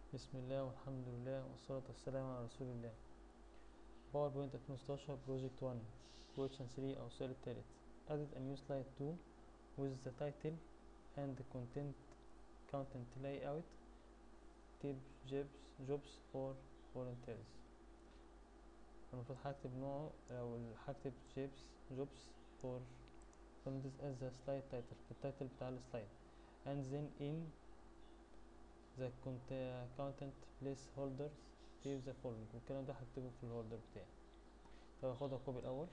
بسم الله والحمد لله والصلاة والسلام على رسول الله باوربوينت 2016 بروجكت 1 question 3 أو السؤال التالت added a new slide 2 with the title and the content content layout tip jobs jobs for volunteers المفروض هكتب نوعه أو هكتب jobs jobs for volunteers as the slide title في التايتل بتاع السلايد and then in the cont- content placeholders save the following والكلام ده هكتبه في الهولدر بتاعي طب هاخدها كوبي الأول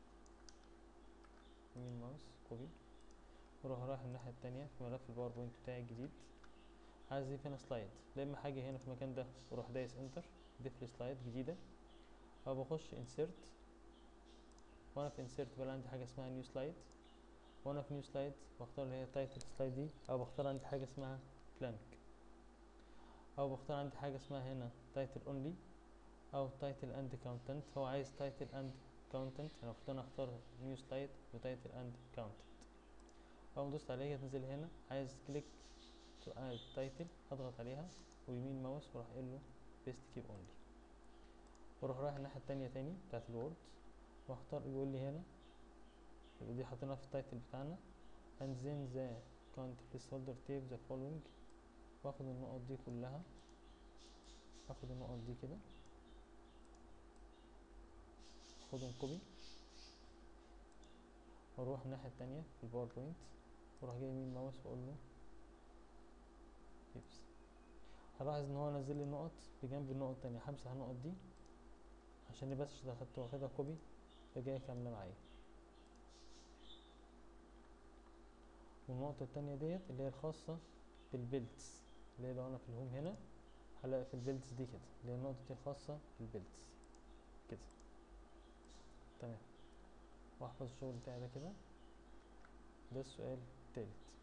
يمين ماوس كوبي واروح رايح الناحية التانية في ملف الباوربوينت بتاعي الجديد عايز اضيف هنا سلايد لا اما حاجة هنا في المكان ده واروح دايس انتر اضيف لي سلايد جديدة او بخش انسيرت وانا في انسيرت بقى عندي حاجة اسمها نيو سلايد وانا في نيو سلايد بختار اللي هي تايتل سلايد دي او بختار عندي حاجة اسمها بلانك او بختار عندي حاجة اسمها هنا تايتل اونلي او تايتل اند كاونتنت هو عايز تايتل اند كاونتنت انا المفروض انا اختار نيو سلايد وتايتل اند كاونتنت اول ما دوست عليها تنزل هنا عايز كليك تو اد تايتل اضغط عليها ويمين ماوس واروح قايل له بيست كيب اونلي واروح رايح الناحية التانية تاني بتاعت الوورد واختار يقول لي هنا يبقى دي حاطينها في التايتل بتاعنا and then the count placeholder tape the following واخد النقط دي كلها اخد النقط دي كده اخدهم كوبي واروح الناحية التانية في الباوربوينت واروح جاي يمين ماوس واقول له يبس هلاحظ ان هو نزل لي النقط بجنب النقط التانية همسح النقط دي عشان بس عشان كنت واخدها كوبي فجاية كاملة معايا والنقطة التانية ديت اللي هي الخاصة بالبيلتس اللي هي لو انا في الهوم هنا هلاقي في البيلتس دي كده اللي هي النقطة دي الخاصة بالبيلتس كده تمام واحفظ الشغل بتاعي ده كده ده السؤال التالت